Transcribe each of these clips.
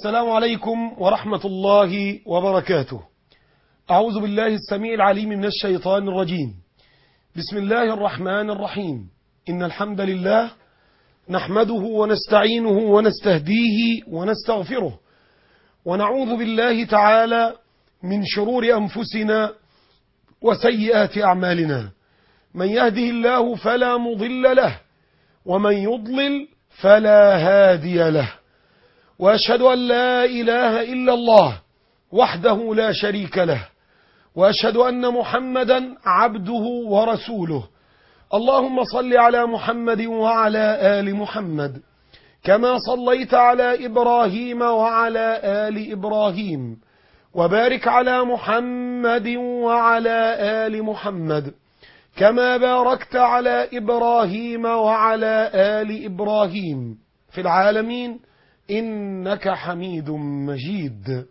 السلام عليكم ورحمة الله وبركاته أعوذ بالله السميع العليم من الشيطان الرجيم بسم الله الرحمن الرحيم إن الحمد لله نحمده ونستعينه ونستهديه ونستغفره ونعوذ بالله تعالى من شرور أنفسنا وسيئات أعمالنا من يهده الله فلا مضل له ومن يضلل فلا هادي له وأشهد أن لا إله إلا الله وحده لا شريك له وأشهد أن محمدا عبده ورسوله اللهم صل على محمد وعلى آل محمد كما صليت على إبراهيم وعلى آل إبراهيم وبارك على محمد وعلى آل محمد كما باركت على إبراهيم وعلى آل إبراهيم في العالمين إنك حميد مجيد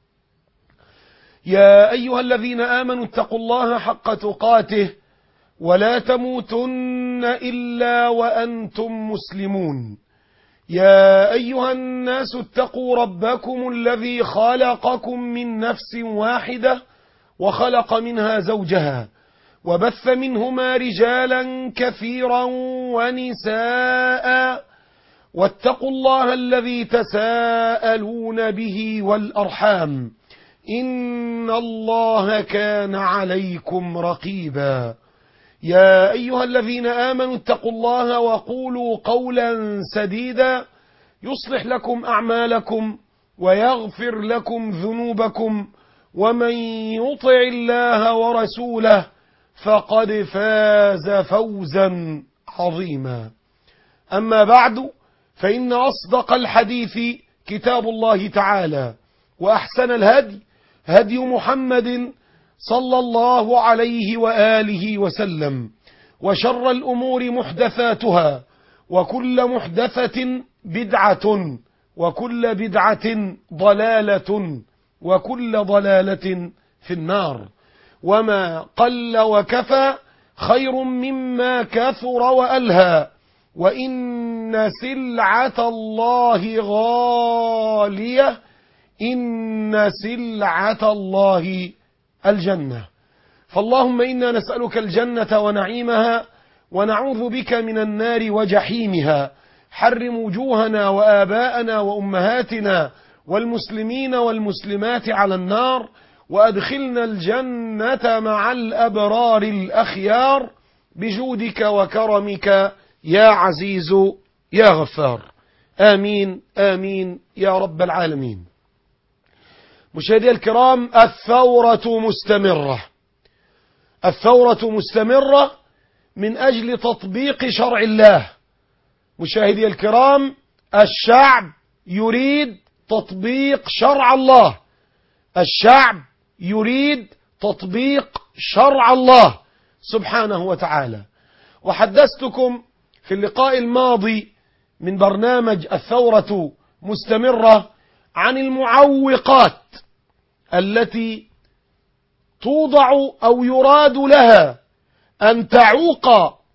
يا أيها الذين آمنوا اتقوا الله حق تقاته ولا تموتن إلا وأنتم مسلمون يا أيها الناس اتقوا ربكم الذي خلقكم من نفس واحدة وخلق منها زوجها وبث منهما رجالا كثيرا ونساء واتقوا الله الذي تساءلون به والأرحام إن الله كان عليكم رقيبا يا أيها الذين آمنوا اتقوا الله وقولوا قولا سديدا يصلح لكم أعمالكم ويغفر لكم ذنوبكم ومن يطع الله ورسوله فقد فاز فوزا عظيما أما بعد فإن أصدق الحديث كتاب الله تعالى وأحسن الهدي هدي محمد صلى الله عليه وآله وسلم وشر الأمور محدثاتها وكل محدثة بدعة وكل بدعة ضلالة وكل ضلالة في النار وما قل وكفى خير مما كثر وألهى وإن سلعة الله غالية إن سلعة الله الجنة فاللهم إنا نسألك الجنة ونعيمها ونعوذ بك من النار وجحيمها حرم وجوهنا وآباءنا وأمهاتنا والمسلمين والمسلمات على النار وأدخلنا الجنة مع الأبرار الأخيار بجودك وكرمك يا عزيز يا غفار آمين آمين يا رب العالمين مشاهدي الكرام الثورة مستمرة الثورة مستمرة من أجل تطبيق شرع الله مشاهدي الكرام الشعب يريد تطبيق شرع الله الشعب يريد تطبيق شرع الله سبحانه وتعالى وحدثتكم في اللقاء الماضي من برنامج الثورة مستمرة عن المعوقات التي توضع أو يراد لها أن تعوق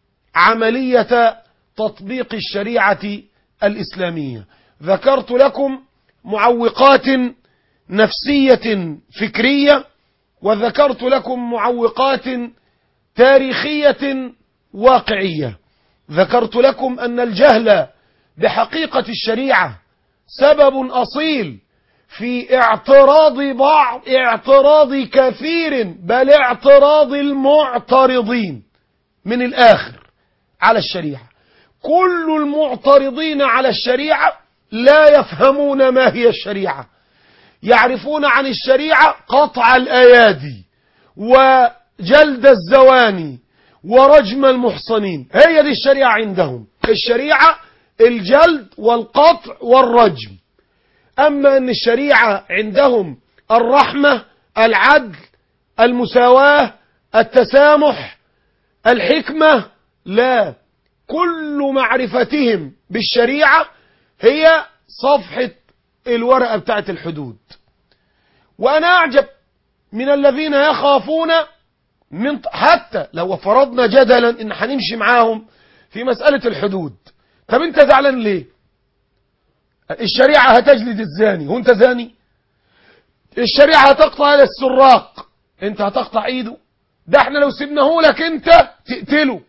عملية تطبيق الشريعة الإسلامية ذكرت لكم معوقات نفسية فكرية وذكرت لكم معوقات تاريخية واقعية ذكرت لكم أن الجهل بحقيقة الشريعة سبب أصيل في اعتراض بعض اعتراض كثير بل اعتراض المعترضين من الآخر على الشريعة كل المعترضين على الشريعة لا يفهمون ما هي الشريعة يعرفون عن الشريعة قطع الأيادي وجلد الزواني ورجم المحصنين هي دي الشريعة عندهم الشريعة الجلد والقطع والرجم أما أن الشريعة عندهم الرحمة العدل المساواة التسامح الحكمة لا كل معرفتهم بالشريعة هي صفحة الورقة بتاعت الحدود وأنا أعجب من الذين يخافون من حتى لو فرضنا جدلا إن هنمشي معاهم في مسألة الحدود طب أنت زعلان ليه الشريعة هتجلد الزاني وانت زاني الشريعة هتقطع يد السراق انت هتقطع ايده ده احنا لو سبناه لك انت تقتله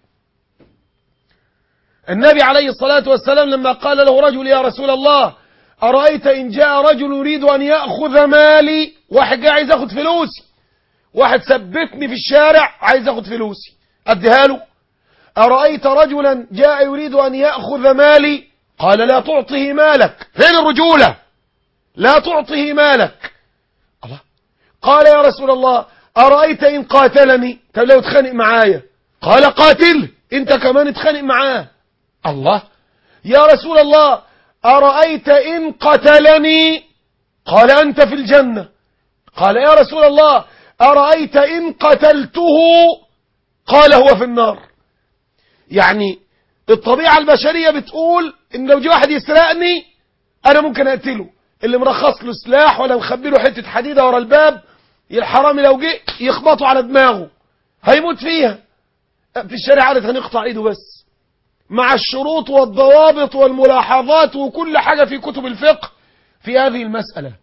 النبي عليه الصلاة والسلام لما قال له رجل يا رسول الله أرأيت إن جاء رجل يريد أن يأخذ مالي واحد جاي عايز ياخد فلوسي واحد ثبتني في الشارع عايز ياخد فلوسي أديها له أرأيت رجلا جاء يريد أن يأخذ مالي قال لا تعطه مالك فين الرجولة لا تعطه مالك الله قال يا رسول الله أرأيت إن قاتلني طب لو اتخانق معايا قال قاتل انت كمان اتخانق معاه الله يا رسول الله أرأيت إن قتلني قال أنت في الجنة قال يا رسول الله أرأيت إن قتلته قال هو في النار يعني الطبيعة البشرية بتقول إن لو جه واحد يسرقني أنا ممكن أقتله اللي مرخص له سلاح ولا مخبي له حتة حديدة ورا الباب الحرامي لو جه يخبطه على دماغه هيموت فيها في الشارع قالت هنقطع ايده بس مع الشروط والضوابط والملاحظات وكل حاجة في كتب الفقه في هذه المسألة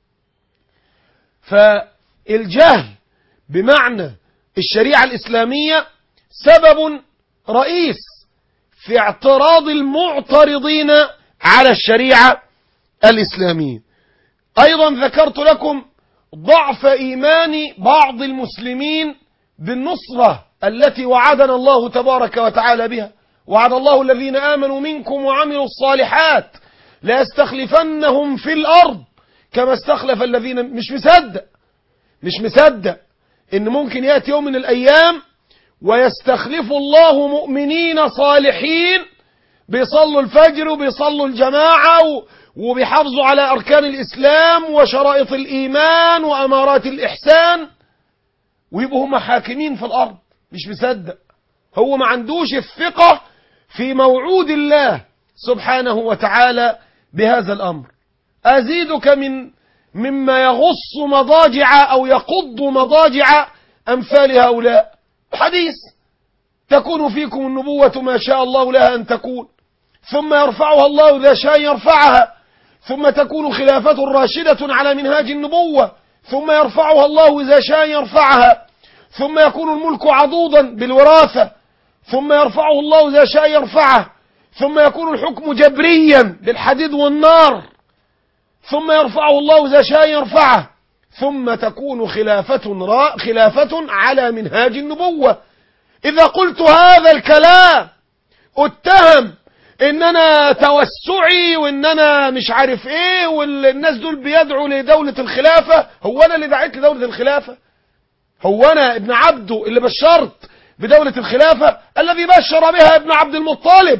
فالجهل بمعنى الشريعة الإسلامية سبب رئيس في اعتراض المعترضين على الشريعة الإسلامية أيضا ذكرت لكم ضعف إيمان بعض المسلمين بالنصرة التي وعدنا الله تبارك وتعالى بها وعد الله الذين آمنوا منكم وعملوا الصالحات ليستخلفنهم في الأرض كما استخلف الذين مش مصدق مش مصدق إن ممكن يأتي يوم من الأيام ويستخلف الله مؤمنين صالحين بيصلوا الفجر وبيصلوا الجماعة وبيحافظوا على أركان الإسلام وشرائط الإيمان وأمارات الإحسان ويبقوا هم حاكمين في الأرض مش مصدق هو ما عندوش الثقة في موعود الله سبحانه وتعالى بهذا الأمر أزيدك من مما يغص مضاجع أو يقض مضاجع أمثال هؤلاء حديث تكون فيكم النبوة ما شاء الله لها أن تكون ثم يرفعها الله ذا شاء يرفعها ثم تكون خلافة راشدة على منهاج النبوة ثم يرفعها الله ذا شاء يرفعها ثم يكون الملك عضوضا بالوراثة ثم يرفعه الله ذا شاء يرفعه ثم يكون الحكم جبريا بالحديد والنار ثم يرفعه الله ذا شاء يرفعه ثم تكون خلافة را خلافة على منهاج النبوة إذا قلت هذا الكلام اتهم ان انا توسعي وان انا مش عارف ايه والناس دول بيدعوا لدولة الخلافة هو انا اللي دعيت لدولة الخلافة هو انا ابن عبده اللي بشرت بدولة الخلافة الذي بشر بها ابن عبد المطلب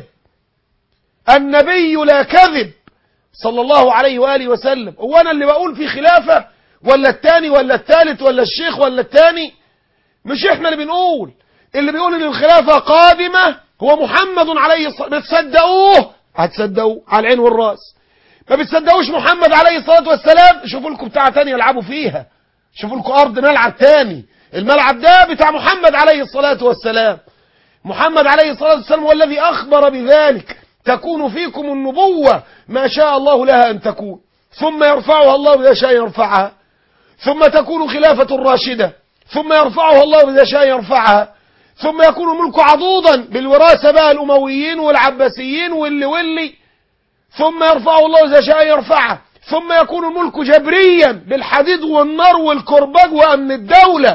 النبي لا كذب صلى الله عليه وآله وسلم هو انا اللي بقول في خلافة ولا التاني ولا التالت ولا الشيخ ولا التاني مش احنا اللي بنقول اللي بيقول ان الخلافة قادمة هو محمد عليه الصلاة بتصدقوه هتصدقوه على العين والراس ما بتصدقوش محمد عليه الصلاة والسلام شوفوا لكم بتاع تاني يلعبوا فيها شوفوا لكم أرض ملعب تاني الملعب ده بتاع محمد عليه الصلاة والسلام محمد عليه الصلاة والسلام هو الذي أخبر بذلك تكون فيكم النبوة ما شاء الله لها أن تكون ثم يرفعها الله إذا شاء يرفعها ثم تكون خلافة راشدة ثم يرفعها الله إذا شاء يرفعها ثم يكون الملك عضوضا بالوراثة بقى الأمويين والعباسيين واللي واللي ثم يرفعه الله إذا شاء يرفعه ثم يكون الملك جبريا بالحديد والنار والكرباج وأمن الدولة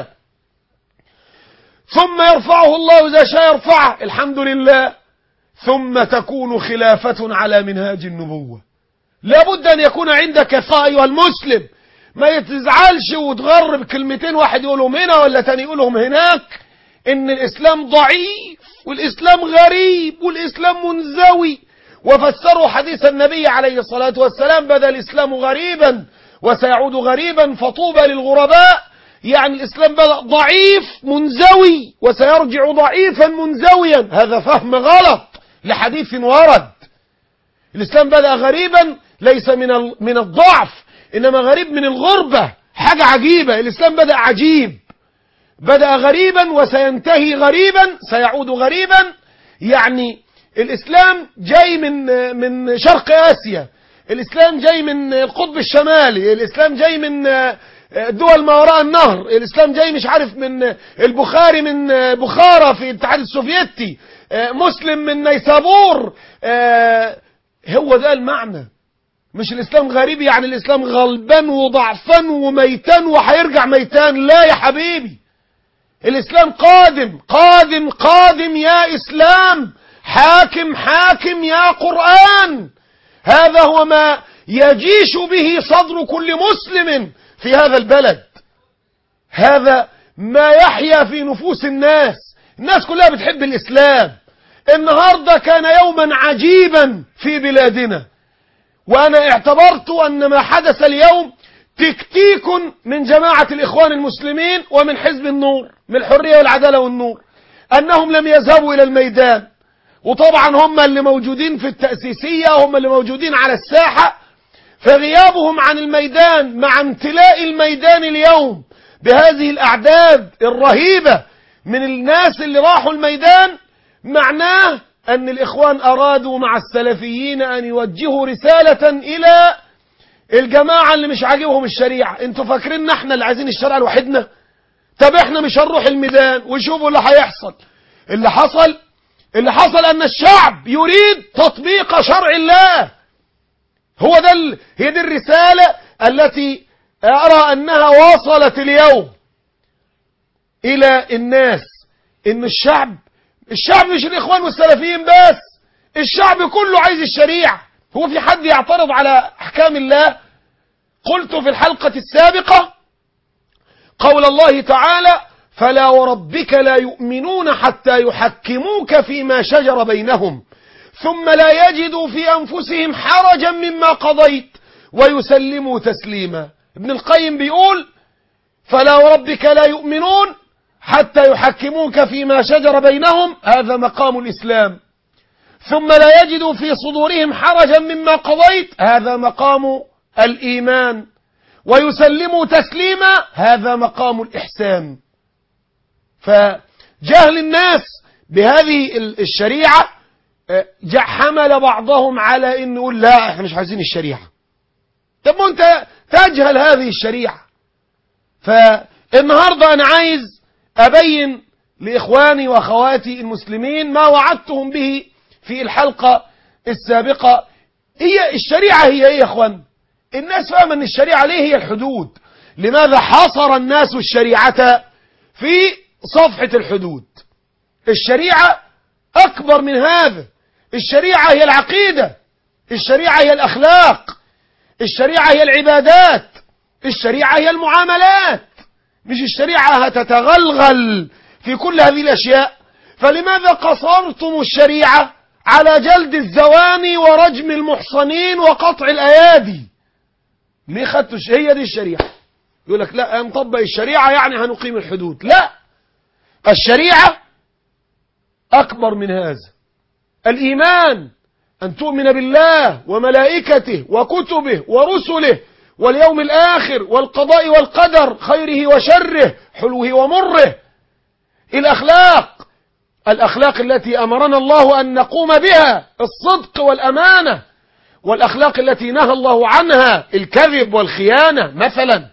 ثم يرفعه الله إذا شاء يرفعه الحمد لله ثم تكون خلافة على منهاج النبوة لابد أن يكون عندك أيها المسلم ما يتزعلش وتغرب كلمتين واحد يقولهم هنا ولا تاني يقولهم هناك ان الاسلام ضعيف والاسلام غريب والاسلام منزوي وفسروا حديث النبي عليه الصلاة والسلام بدا الاسلام غريبا وسيعود غريبا فطوبى للغرباء يعني الاسلام بدا ضعيف منزوي وسيرجع ضعيفا منزويا هذا فهم غلط لحديث ورد الاسلام بدا غريبا ليس من من الضعف انما غريب من الغربة حاجة عجيبة الاسلام بدا عجيب بدأ غريبا وسينتهي غريبا سيعود غريبا يعني الإسلام جاي من من شرق آسيا الإسلام جاي من القطب الشمالي الإسلام جاي من دول ما وراء النهر الإسلام جاي مش عارف من البخاري من بخارى في الاتحاد السوفيتي مسلم من نيسابور هو ده المعنى مش الإسلام غريب يعني الإسلام غلبان وضعفان وميتان وهيرجع ميتان لا يا حبيبي الإسلام قادم قادم قادم يا إسلام حاكم حاكم يا قرآن هذا هو ما يجيش به صدر كل مسلم في هذا البلد هذا ما يحيا في نفوس الناس الناس كلها بتحب الإسلام النهاردة كان يوما عجيبا في بلادنا وأنا اعتبرت أن ما حدث اليوم تكتيك من جماعة الإخوان المسلمين ومن حزب النور من الحرية والعدالة والنور أنهم لم يذهبوا إلى الميدان وطبعا هم اللي موجودين في التأسيسية هم اللي موجودين على الساحة فغيابهم عن الميدان مع امتلاء الميدان اليوم بهذه الأعداد الرهيبة من الناس اللي راحوا الميدان معناه أن الإخوان أرادوا مع السلفيين أن يوجهوا رسالة إلى الجماعة اللي مش عاجبهم الشريعة انتوا فاكرين احنا اللي عايزين الشرع لوحدنا طب احنا مش هنروح الميدان وشوفوا اللي هيحصل اللي حصل اللي حصل ان الشعب يريد تطبيق شرع الله هو ده ال... هي دي الرسالة التي أرى أنها وصلت اليوم إلى الناس إن الشعب الشعب مش الإخوان والسلفيين بس الشعب كله عايز الشريعة هو في حد يعترض على أحكام الله قلت في الحلقة السابقة قول الله تعالى فلا وربك لا يؤمنون حتى يحكموك فيما شجر بينهم ثم لا يجدوا في أنفسهم حرجا مما قضيت ويسلموا تسليما ابن القيم بيقول فلا وربك لا يؤمنون حتى يحكموك فيما شجر بينهم هذا مقام الإسلام ثم لا يجدوا في صدورهم حرجا مما قضيت هذا مقام الإيمان ويسلموا تسليما هذا مقام الإحسان فجهل الناس بهذه الشريعة حمل بعضهم على انه يقول لا احنا مش عايزين الشريعة طب ما انت تجهل هذه الشريعة فالنهاردة انا عايز ابين لاخواني واخواتي المسلمين ما وعدتهم به في الحلقة السابقة هي الشريعة هي ايه يا اخوان الناس فاهمة ان الشريعة ليه هي الحدود لماذا حصر الناس الشريعة في صفحة الحدود الشريعة اكبر من هذا الشريعة هي العقيدة الشريعة هي الأخلاق الشريعة هي العبادات الشريعة هي المعاملات مش الشريعة هتتغلغل في كل هذه الأشياء فلماذا قصرتم الشريعة على جلد الزواني ورجم المحصنين وقطع الأيادي ليه خدتوا هي دي الشريعة يقول لك لا نطبق الشريعة يعني هنقيم الحدود لا الشريعة أكبر من هذا الإيمان أن تؤمن بالله وملائكته وكتبه ورسله واليوم الآخر والقضاء والقدر خيره وشره حلوه ومره الأخلاق الأخلاق التي أمرنا الله أن نقوم بها الصدق والأمانة والأخلاق التي نهى الله عنها الكذب والخيانة مثلا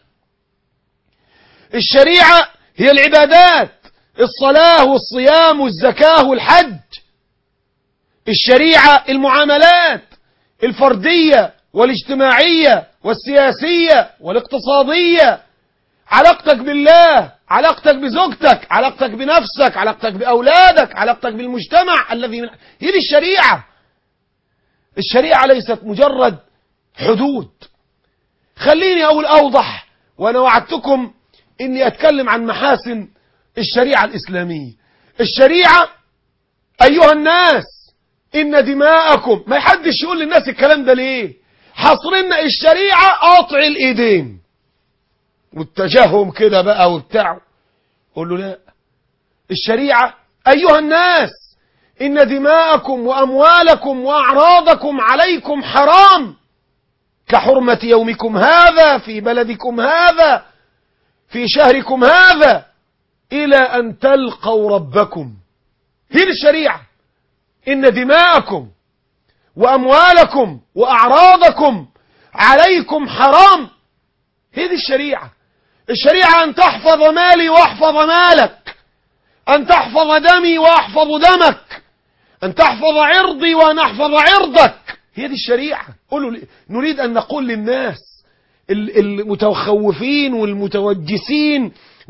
الشريعة هي العبادات الصلاة والصيام والزكاة والحج الشريعة المعاملات الفردية والاجتماعية والسياسية والاقتصادية علاقتك بالله علاقتك بزوجتك علاقتك بنفسك علاقتك بأولادك علاقتك بالمجتمع الذي من... هي دي الشريعة الشريعة ليست مجرد حدود خليني أقول أوضح وأنا وعدتكم إني أتكلم عن محاسن الشريعة الإسلامية الشريعة أيها الناس إن دماءكم ما يحدش يقول للناس الكلام ده ليه حصرنا الشريعة قاطع الإيدين والتجهم كده بقى وبتاع قول له لا الشريعة أيها الناس إن دماءكم وأموالكم وأعراضكم عليكم حرام كحرمة يومكم هذا في بلدكم هذا في شهركم هذا إلى أن تلقوا ربكم هي الشريعة إن دماءكم وأموالكم وأعراضكم عليكم حرام هي دي الشريعة الشريعة أن تحفظ مالي وأحفظ مالك أن تحفظ دمي وأحفظ دمك أن تحفظ عرضي وأن أحفظ عرضك هي دي الشريعة قولوا لي- نريد أن نقول للناس ال- المتخوفين والمتوجسين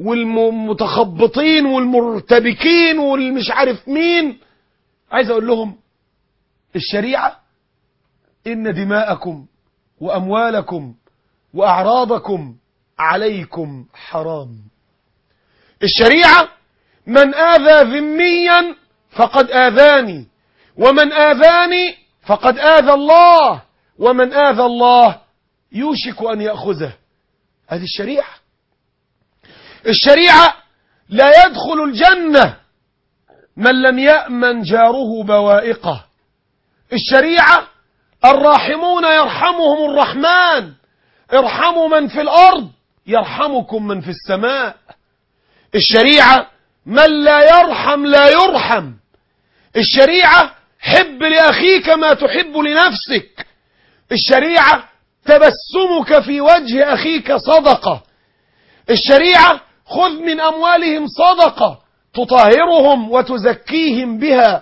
والمتخبطين والمرتبكين والمش عارف مين عايز أقول لهم الشريعة إن دماءكم وأموالكم وأعراضكم عليكم حرام الشريعة من آذى ذميا فقد آذاني ومن آذاني فقد آذى الله ومن آذى الله يوشك أن يأخذه هذه الشريعة الشريعة لا يدخل الجنة من لم يأمن جاره بوائقه الشريعة الراحمون يرحمهم الرحمن ارحموا من في الأرض يرحمكم من في السماء الشريعة من لا يرحم لا يرحم الشريعة حب لأخيك ما تحب لنفسك الشريعة تبسمك في وجه أخيك صدقة الشريعة خذ من أموالهم صدقة تطهرهم وتزكيهم بها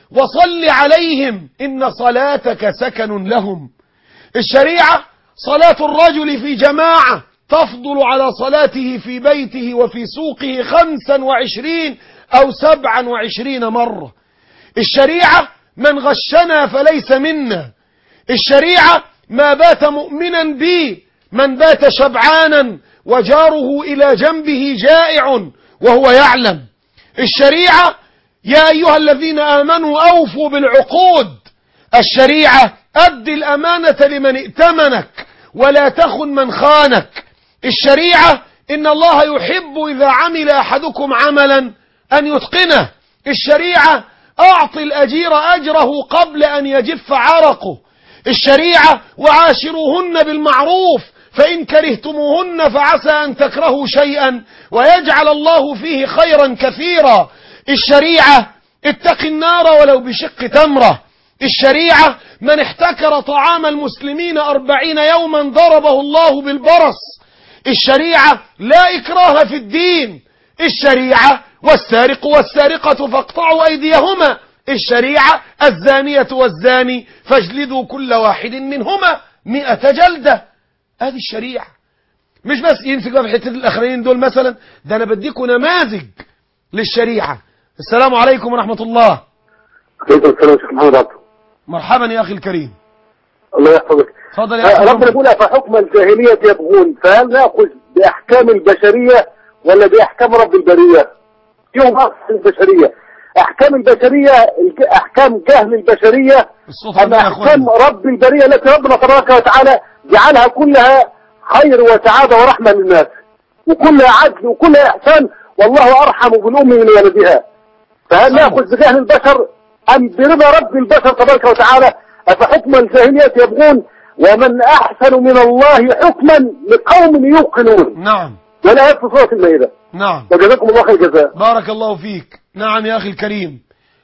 وصل عليهم إن صلاتك سكن لهم الشريعة صلاة الرجل في جماعة تفضل على صلاته في بيته وفي سوقه خمسا وعشرين أو سبعا وعشرين مرة الشريعة من غشنا فليس منا الشريعة ما بات مؤمنا بي من بات شبعانا وجاره إلى جنبه جائع وهو يعلم الشريعة يا أيها الذين آمنوا أوفوا بالعقود الشريعة أد الأمانة لمن ائتمنك ولا تخن من خانك الشريعة إن الله يحب إذا عمل أحدكم عملا أن يتقنه الشريعة أعطي الأجير أجره قبل أن يجف عرقه الشريعة وعاشروهن بالمعروف فإن كرهتموهن فعسى أن تكرهوا شيئا ويجعل الله فيه خيرا كثيرا الشريعة اتق النار ولو بشق تمرة الشريعة من احتكر طعام المسلمين أربعين يوما ضربه الله بالبرص الشريعة لا إكراه في الدين الشريعة والسارق والسارقة فاقطعوا أيديهما الشريعة الزانية والزاني فاجلدوا كل واحد منهما مئة جلدة هذه الشريعة مش بس يمسك بقى في الحتة الأخرين دول مثلا ده أنا بديكم نماذج للشريعة السلام عليكم ورحمة الله عليكم السلام شيخ محمد عبده مرحبا يا أخي الكريم الله يحفظك تفضل يا آه، أخي ربنا محمد. يقول أفحكم الجاهلية يبغون فهل نأخذ بأحكام البشرية ولا بأحكام رب البرية فيهم أصل البشرية أحكام البشرية الج- أحكام جهل البشرية الصوت أما عندنا يا أحكام أخوان رب البرية التي ربنا تبارك وتعالى جعلها كلها خير وسعادة ورحمة للناس وكلها عدل وكلها إحسان والله أرحم بالأم من ولدها فهل صحيح. نأخذ بجهل البشر أم برضا رب البشر تبارك وتعالى أفحكم الجاهلية يبغون ومن أحسن من الله حكما لقوم يوقنون نعم ولا في سورة المائدة نعم وجزاكم الله خير الجزاء بارك الله فيك نعم يا أخي الكريم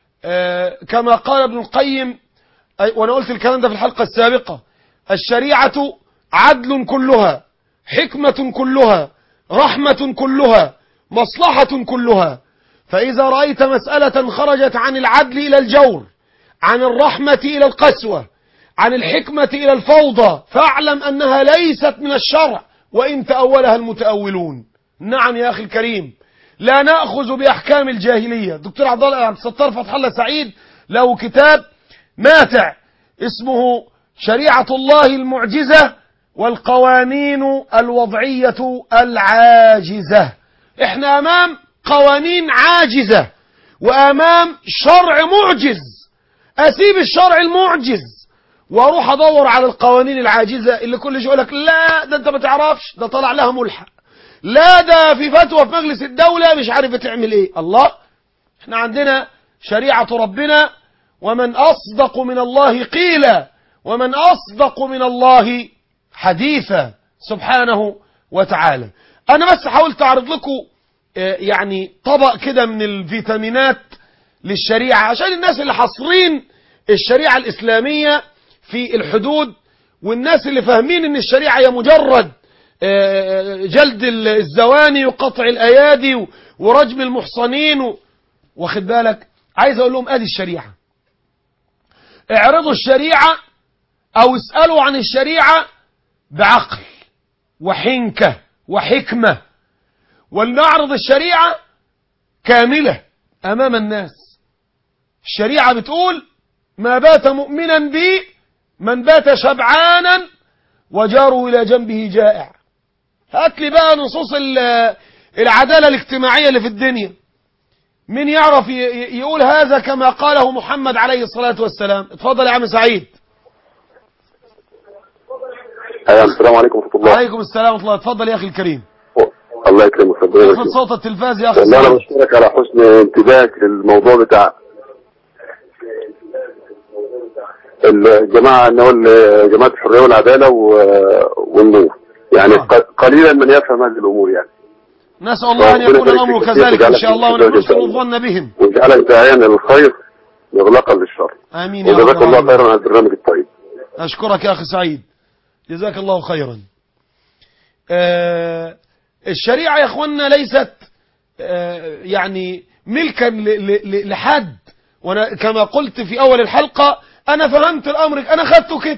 آه كما قال ابن القيم أي- وأنا قلت الكلام ده في الحلقة السابقة الشريعة عدل كلها حكمة كلها رحمة كلها مصلحة كلها فإذا رأيت مسألة خرجت عن العدل إلى الجور عن الرحمة إلى القسوة عن الحكمة إلى الفوضى فاعلم أنها ليست من الشرع وإن تأولها المتأولون نعم يا أخي الكريم لا نأخذ بأحكام الجاهلية دكتور عبد الله عبد الستار فتح الله سعيد له كتاب ماتع اسمه شريعة الله المعجزة والقوانين الوضعية العاجزة احنا أمام قوانين عاجزة وأمام شرع معجز أسيب الشرع المعجز واروح ادور على القوانين العاجزة اللي كل شيء يقول لك لا ده انت ما تعرفش ده طلع لها ملحق لا ده في فتوى في مجلس الدولة مش عارف تعمل ايه الله احنا عندنا شريعة ربنا ومن اصدق من الله قيلا ومن اصدق من الله حديثا سبحانه وتعالى انا بس حاولت اعرض لكم آه، يعني طبق كده من الفيتامينات للشريعة عشان الناس اللي حاصرين الشريعة الإسلامية في الحدود والناس اللي فاهمين ان الشريعة هي مجرد آه، جلد الزواني وقطع الايادي و- ورجم المحصنين و- واخد بالك عايز اقول لهم ادي الشريعة اعرضوا الشريعة او اسألوا عن الشريعة بعقل وحنكة وحكمة ولنعرض الشريعة كاملة امام الناس الشريعة بتقول ما بات مؤمنا بي من بات شبعانا وجاره إلى جنبه جائع هات لي بقى نصوص ال- العدالة الاجتماعية اللي في الدنيا مين يعرف ي- ي- يقول هذا كما قاله محمد عليه الصلاة والسلام اتفضل يا عم سعيد ايوه السلام عليكم ورحمه الله عليكم السلام ورحمة الله اتفضل يا أخي الكريم الله يكرمك ربنا اخفض يبارك فيك. صوت التلفاز يا أخي والله انا سعيد بشكرك على حسن انتباهك للموضوع بتاع الجماعه اللي هو ال- جماعه الحريه والعداله و- والنور يعني آه. ق- قليلا من يفهم هذه الامور يعني نسأل الله أن ربنا يكون يبارك الأمر فيك. كذلك إن يجعلك شاء الله من الخير إن ونحسن شاء الله. الظن بهم ويجعلك داعيا للخير مغلقا للشر آمين يا رب وجزاك الله العالمين. خيرا على البرنامج الطيب أشكرك يا أخي سعيد جزاك الله خيرا آه الشريعة يا أخوانا ليست آه يعني ملكا ل- ل- ل- لحد وأنا كما قلت في أول الحلقة أنا فهمت الأمر أنا خدته كده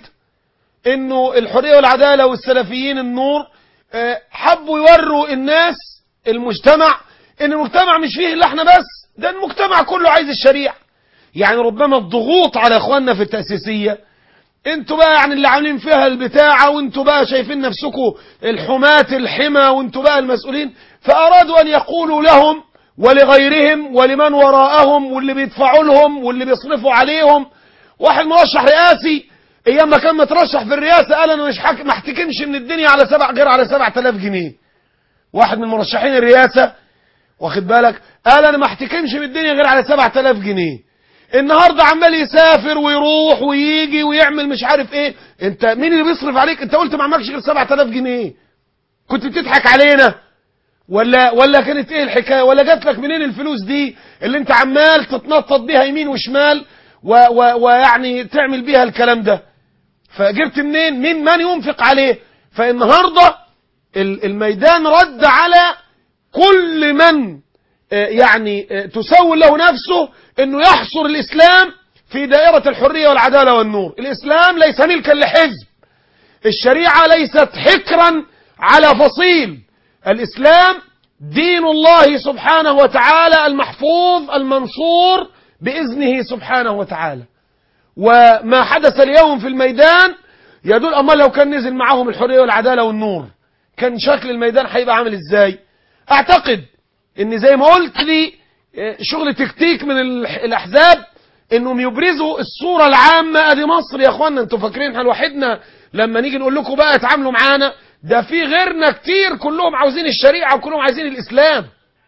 إنه الحرية والعدالة والسلفيين النور آه حبوا يوروا الناس المجتمع إن المجتمع مش فيه إلا إحنا بس ده المجتمع كله عايز الشريعة يعني ربما الضغوط على إخواننا في التأسيسية انتوا بقى يعني اللي عاملين فيها البتاعة وانتوا بقى شايفين نفسكم الحماة الحمى وانتوا بقى المسؤولين فأرادوا أن يقولوا لهم ولغيرهم ولمن وراءهم واللي بيدفعوا لهم واللي بيصرفوا عليهم واحد مرشح رئاسي ايام ما كان مترشح في الرئاسة قال انا مش حك... ما احتكمش من الدنيا على سبع غير على 7000 جنيه واحد من مرشحين الرئاسة واخد بالك قال انا ما احتكمش من الدنيا غير على 7000 جنيه النهارده عمال يسافر ويروح ويجي ويعمل مش عارف ايه انت مين اللي بيصرف عليك انت قلت ما عملكش غير 7000 جنيه كنت بتضحك علينا ولا ولا كانت ايه الحكايه ولا جات لك منين الفلوس دي اللي انت عمال تتنطط بيها يمين وشمال و- و- ويعني تعمل بيها الكلام ده فجبت منين مين من ينفق عليه فالنهارده ال- الميدان رد على كل من آه، يعني آه، تسول له نفسه انه يحصر الاسلام في دائرة الحرية والعدالة والنور الاسلام ليس ملكا لحزب الشريعة ليست حكرا على فصيل الاسلام دين الله سبحانه وتعالى المحفوظ المنصور بإذنه سبحانه وتعالى وما حدث اليوم في الميدان يدل أما لو كان نزل معهم الحرية والعدالة والنور كان شكل الميدان هيبقى عامل ازاي اعتقد ان زي ما قلت لي آه، شغل تكتيك من الح- الاحزاب انهم يبرزوا الصورة العامة ادي مصر يا اخوانا انتوا فاكرين احنا لوحدنا لما نيجي نقول لكم بقى اتعاملوا معانا ده في غيرنا كتير كلهم عاوزين الشريعة وكلهم عايزين الاسلام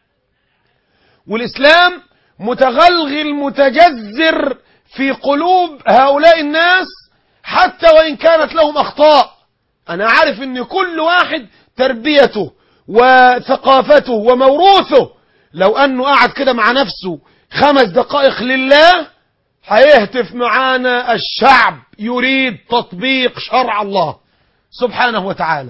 والاسلام متغلغل متجذر في قلوب هؤلاء الناس حتى وان كانت لهم اخطاء انا عارف ان كل واحد تربيته وثقافته وموروثه لو انه قعد كده مع نفسه خمس دقائق لله هيهتف معانا الشعب يريد تطبيق شرع الله سبحانه وتعالى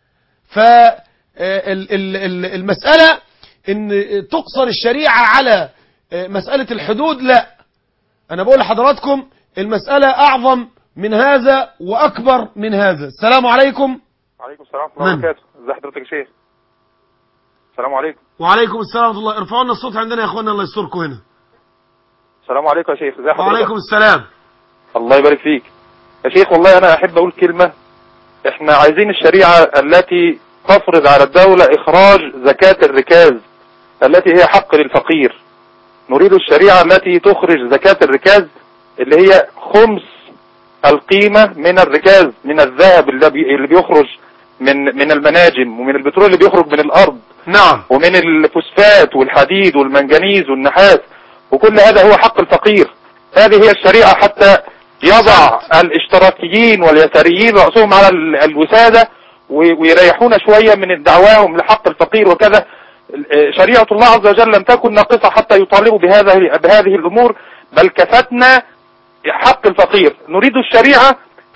فالمسألة ان تقصر الشريعة على مسألة الحدود لا انا بقول لحضراتكم المسألة اعظم من هذا واكبر من هذا السلام عليكم وعليكم السلام ورحمة الله من؟ وبركاته ازي حضرتك يا شيخ السلام عليكم وعليكم السلام ورحمة الله ارفعوا لنا الصوت عندنا يا اخوانا الله يستركم هنا السلام عليكم يا شيخ ازي حضرتك وعليكم السلام الله يبارك فيك يا شيخ والله انا احب اقول كلمة احنا عايزين الشريعة التي تفرض على الدولة اخراج زكاة الركاز التي هي حق للفقير نريد الشريعة التي تخرج زكاة الركاز اللي هي خمس القيمة من الركاز من الذهب اللي بي- اللي بيخرج من من المناجم ومن البترول اللي بيخرج من الارض نعم ومن الفوسفات والحديد والمنجنيز والنحاس وكل هذا هو حق الفقير هذه هي الشريعة حتى يضع الاشتراكيين واليساريين رأسهم على ال- الوسادة و- ويريحون شوية من دعواهم لحق الفقير وكذا ال- شريعة الله عز وجل لم تكن ناقصة حتى يطالبوا بهذه بهذه الأمور بل كفتنا حق الفقير نريد الشريعة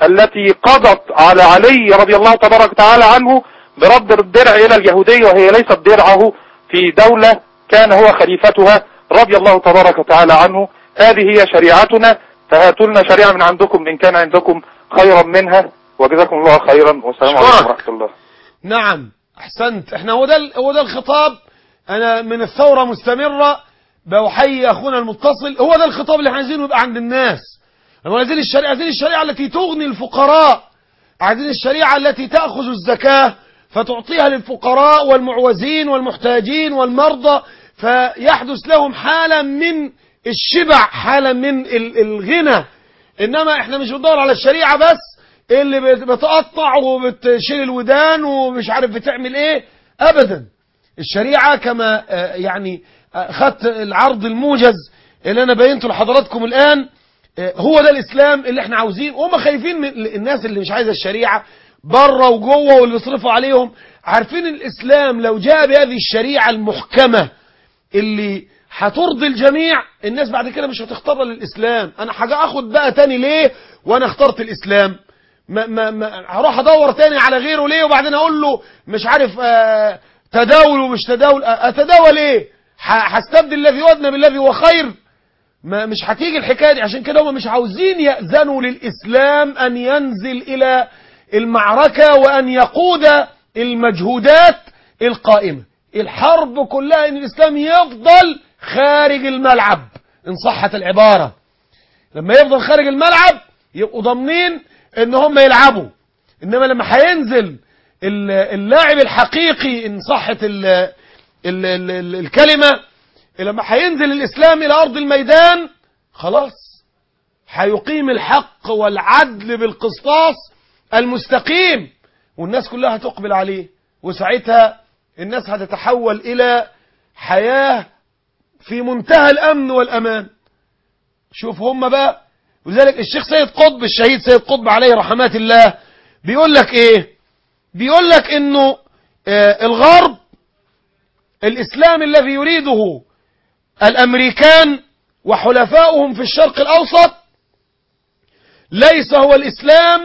التي قضت على علي رضي الله تبارك وتعالى عنه برد الدرع إلى اليهودية وهي ليست درعه في دولة كان هو خليفتها رضي الله تبارك وتعالى عنه هذه هي شريعتنا فهاتوا لنا شريعة من عندكم إن كان عندكم خيرا منها وجزاكم الله خيرا والسلام عليكم أشكرك. ورحمة الله نعم احسنت احنا هو ده ال- هو ده الخطاب انا من الثوره مستمره بحيي اخونا المتصل هو ده الخطاب اللي احنا عايزينه يبقى عند الناس احنا عايزين الشريعه عايزين الشريعه التي تغني الفقراء عايزين الشريعه التي تاخذ الزكاه فتعطيها للفقراء والمعوزين والمحتاجين والمرضى فيحدث لهم حاله من الشبع حاله من ال- الغنى انما احنا مش بندور على الشريعه بس اللي بت- بتقطع وبتشيل الودان ومش عارف بتعمل ايه ابدا الشريعه كما آه، يعني آه، خدت العرض الموجز اللي انا بينته لحضراتكم الان آه، هو ده الاسلام اللي احنا عاوزين وهم خايفين من الناس اللي مش عايزه الشريعه بره وجوه واللي بيصرفوا عليهم عارفين الاسلام لو جاء بهذه الشريعه المحكمه اللي هترضي الجميع الناس بعد كده مش هتختار للإسلام أنا حاجة أخد بقى تاني ليه وأنا اخترت الإسلام ما ما ما هروح أدور تاني على غيره ليه وبعدين أقول له مش عارف آه تداول ومش تداول آه أتداول إيه ح- هستبدل الذي أدنى بالذي هو خير ما مش هتيجي الحكاية دي عشان كده هم مش عاوزين يأذنوا للإسلام أن ينزل إلى المعركة وأن يقود المجهودات القائمة الحرب كلها أن الإسلام يفضل خارج الملعب إن صحت العبارة لما يفضل خارج الملعب يبقوا ضامنين ان هم يلعبوا انما لما هينزل ال- اللاعب الحقيقي ان صحت ال ال ال ال الكلمة لما هينزل الاسلام الى ارض الميدان خلاص هيقيم الحق والعدل بالقسطاس المستقيم والناس كلها هتقبل عليه وساعتها الناس هتتحول الى حياة في منتهى الامن والامان شوف هم بقى ولذلك الشيخ سيد قطب الشهيد سيد قطب عليه رحمات الله بيقول لك ايه بيقول لك انه آه الغرب الاسلام الذي يريده الامريكان وحلفاؤهم في الشرق الاوسط ليس هو الاسلام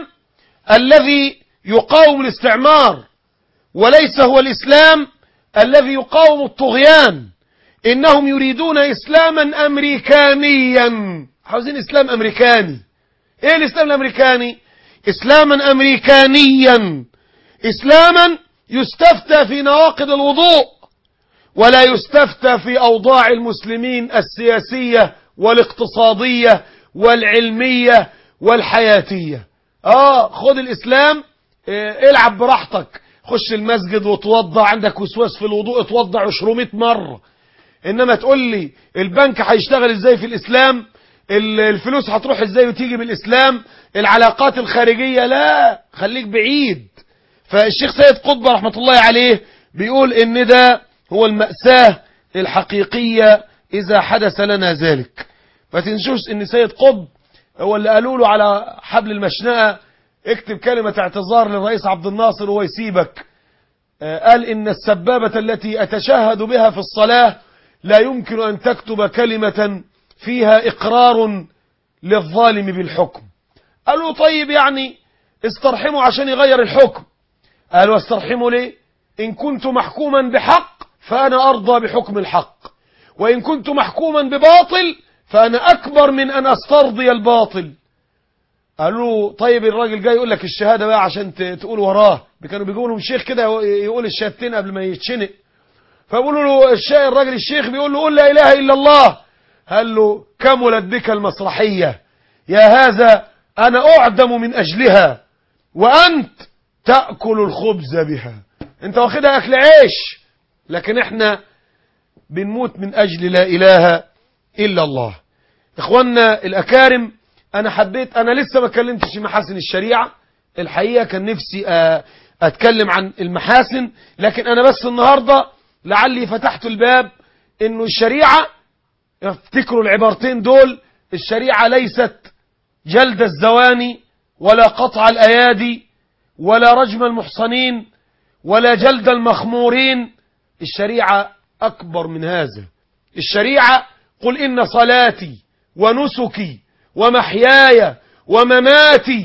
الذي يقاوم الاستعمار وليس هو الاسلام الذي يقاوم الطغيان انهم يريدون اسلاما امريكانيا عاوزين اسلام امريكاني ايه الاسلام الامريكاني اسلاما امريكانيا اسلاما يستفتى في نواقض الوضوء ولا يستفتى في اوضاع المسلمين السياسيه والاقتصاديه والعلميه والحياتيه اه خد الاسلام اه العب براحتك خش المسجد وتوضع عندك وسواس في الوضوء اتوضع 200 مره انما تقول لي البنك هيشتغل ازاي في الاسلام ال- الفلوس هتروح ازاي وتيجي بالاسلام العلاقات الخارجية لا خليك بعيد فالشيخ سيد قطب رحمة الله عليه بيقول ان ده هو المأساة الحقيقية اذا حدث لنا ذلك ما تنسوش ان سيد قطب هو اللي قالوا له على حبل المشنقة اكتب كلمة اعتذار للرئيس عبد الناصر وهو يسيبك آه، قال إن السبابة التي أتشهد بها في الصلاة لا يمكن أن تكتب كلمة فيها إقرار للظالم بالحكم قالوا طيب يعني استرحموا عشان يغير الحكم قالوا استرحموا ليه إن كنت محكوما بحق فأنا أرضى بحكم الحق وإن كنت محكوما بباطل فأنا أكبر من أن أسترضي الباطل قالوا طيب الراجل جاي يقول لك الشهادة بقى عشان ت- تقول وراه كانوا بيجوا لهم شيخ كده يقول الشهادتين قبل ما يتشنق فبيقولوا له الشيخ الراجل الشيخ بيقول له قول لا إله إلا الله قال له كملت بك المسرحية يا هذا أنا أعدم من أجلها وأنت تأكل الخبز بها أنت واخدها أكل عيش لكن إحنا بنموت من أجل لا إله إلا الله إخواننا الأكارم أنا حبيت أنا لسه ما اتكلمتش في محاسن الشريعة الحقيقة كان نفسي آه، أتكلم عن المحاسن لكن أنا بس النهاردة لعلي فتحت الباب إنه الشريعة افتكروا العبارتين دول الشريعة ليست جلد الزواني ولا قطع الأيادي ولا رجم المحصنين ولا جلد المخمورين الشريعة أكبر من هذا الشريعة قل إن صلاتي ونسكي ومحياي ومماتي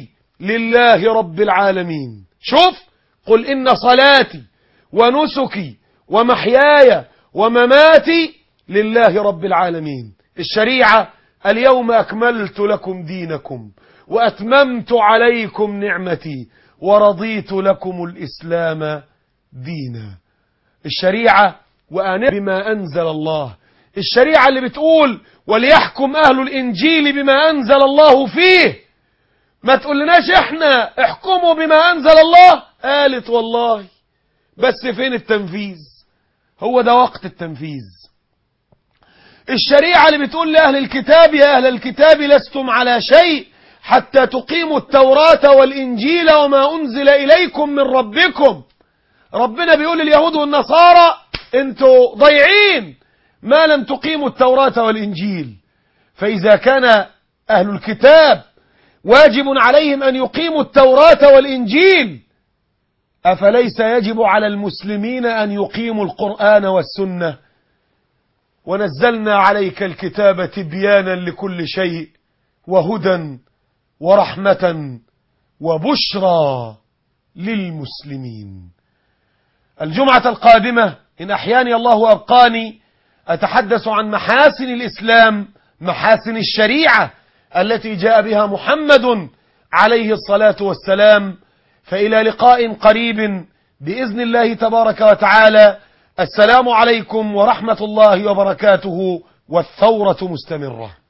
لله رب العالمين شوف قل إن صلاتي ونسكي ومحياي ومماتي لله رب العالمين الشريعة اليوم أكملت لكم دينكم وأتممت عليكم نعمتي ورضيت لكم الإسلام دينا الشريعة وأنا بما أنزل الله الشريعة اللي بتقول وليحكم أهل الإنجيل بما أنزل الله فيه ما تقولناش احنا احكموا بما أنزل الله قالت والله بس فين التنفيذ هو ده وقت التنفيذ الشريعة اللي بتقول لأهل الكتاب يا أهل الكتاب لستم على شيء حتى تقيموا التوراة والإنجيل وما أنزل إليكم من ربكم ربنا بيقول لليهود والنصارى انتوا ضيعين ما لم تقيموا التوراة والإنجيل فإذا كان أهل الكتاب واجب عليهم أن يقيموا التوراة والإنجيل أفليس يجب على المسلمين أن يقيموا القرآن والسنة ونزلنا عليك الكتاب تبيانا لكل شيء وهدى ورحمة وبشرى للمسلمين الجمعة القادمة إن أحياني الله وأبقاني أتحدث عن محاسن الإسلام محاسن الشريعة التي جاء بها محمد عليه الصلاة والسلام فإلى لقاء قريب بإذن الله تبارك وتعالى السلام عليكم ورحمة الله وبركاته والثورة مستمرة